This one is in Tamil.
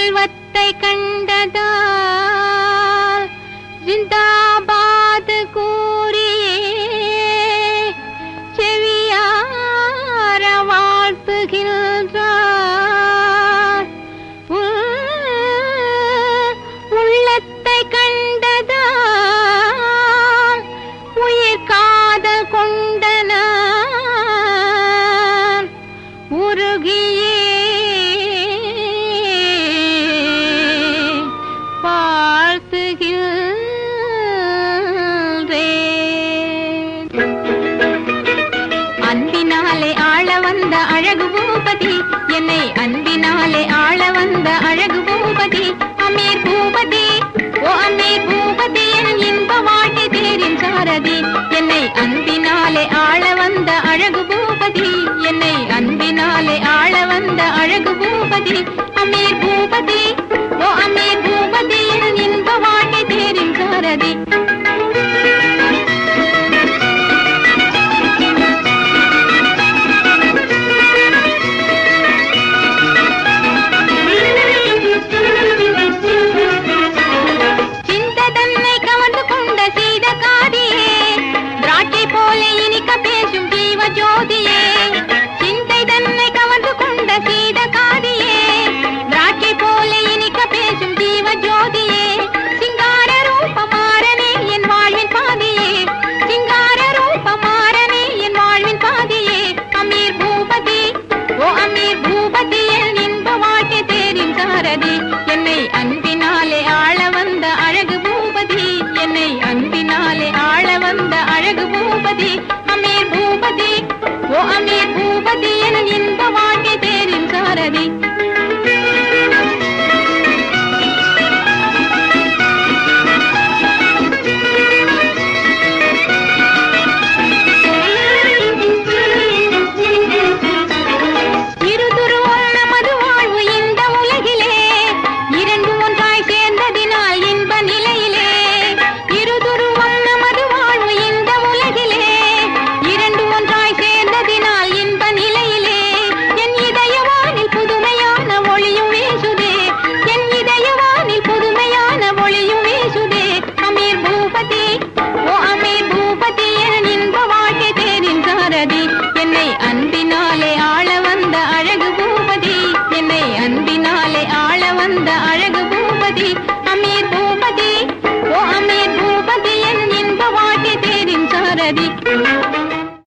செல்வத்தை கண்டதால் ஜிந்தாபாத் கூறியே செவியார வாழ்த்துகின்றார் உள்- உள்ளத்தை கண்டதால் உயிர் காதல் கொண்டனார் உருகியே வாழ்த்துகின்றேன் அன்பினாலே ஆள வந்த அழகு பூபதி என்னை அன்பினாலே ஆள வந்த அழகு பூபதி அமீர் பூபதி ஓ அமீர் பூபதி என் இன்ப வாழ்க்கை தேரின் சாரதி என்னை அன்பினாலே ஆள வந்த அழகு பூபதி என்னை அன்பினாலே ஆள வந்த அழகு பூபதி அமீர் பூபதி